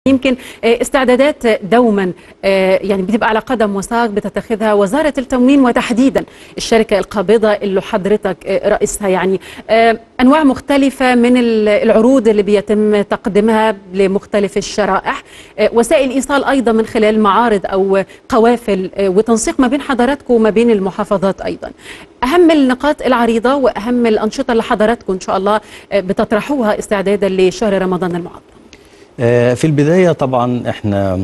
يمكن استعدادات دوما يعني بتبقى على قدم وساق بتتخذها وزاره التموين وتحديدا الشركه القابضه اللي حضرتك رئيسها يعني انواع مختلفه من العروض اللي بيتم تقديمها لمختلف الشرائح وسائل ايصال ايضا من خلال معارض او قوافل وتنسيق ما بين حضراتكم وما بين المحافظات ايضا اهم النقاط العريضه واهم الانشطه اللي حضراتكم ان شاء الله بتطرحوها استعدادا لشهر رمضان المعظم في البدايه طبعا احنا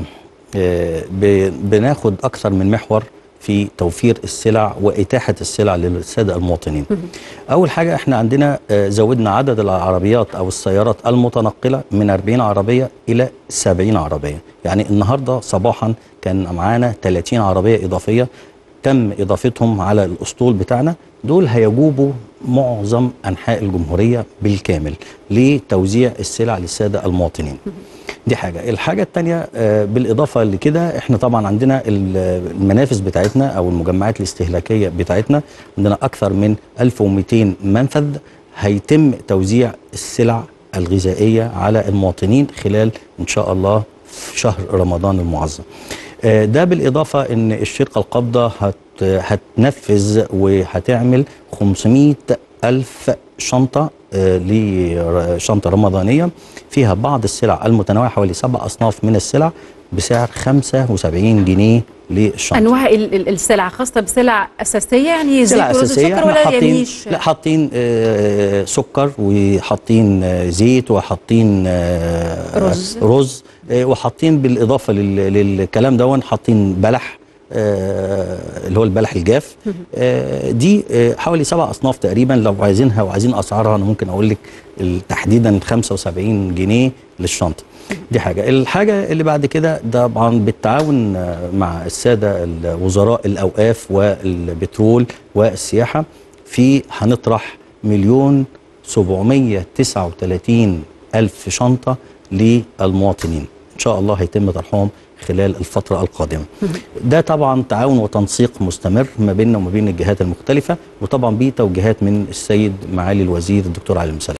بناخد اكثر من محور في توفير السلع وإتاحة السلع للسادة المواطنين أول حاجة احنا عندنا زودنا عدد العربيات أو السيارات المتنقلة من 40 عربية إلى 70 عربية يعني النهاردة صباحا كان معانا 30 عربية إضافية تم إضافتهم على الأسطول بتاعنا دول هيجوبوا معظم أنحاء الجمهورية بالكامل لتوزيع السلع للسادة المواطنين دي حاجة الحاجة التانية بالإضافة لكده احنا طبعا عندنا المنافذ بتاعتنا أو المجمعات الاستهلاكية بتاعتنا عندنا أكثر من 1200 منفذ هيتم توزيع السلع الغذائية على المواطنين خلال إن شاء الله في شهر رمضان المعظم ده بالإضافة أن الشركة القابضة هت هتنفذ وهتعمل 500 ألف شنطة لشنطة رمضانية فيها بعض السلع المتنوعة حوالي سبع أصناف من السلع بسعر 75 جنيه للشنطة أنواع السلع خاصة بسلع أساسية يعني سلع زيت ورز أساسية وسكر ولا حاطين يميش لا حاطين آه سكر وحاطين آه زيت وحاطين آه رز. رز آه وحاطين بالإضافة لل- للكلام دون حاطين بلح آه اللي هو البلح الجاف آه دي آه حوالي سبع اصناف تقريبا لو عايزينها وعايزين اسعارها انا ممكن اقول لك ال- تحديدا 75 جنيه للشنطه دي حاجه الحاجه اللي بعد كده ده طبعا بالتعاون آه، مع الساده وزراء الاوقاف والبترول والسياحه في هنطرح مليون 739 الف شنطه للمواطنين ان شاء الله هيتم طرحهم خلال الفترة القادمة ده طبعا تعاون وتنسيق مستمر ما بيننا وما بين الجهات المختلفة وطبعا بيه توجيهات من السيد معالي الوزير الدكتور علي المسلم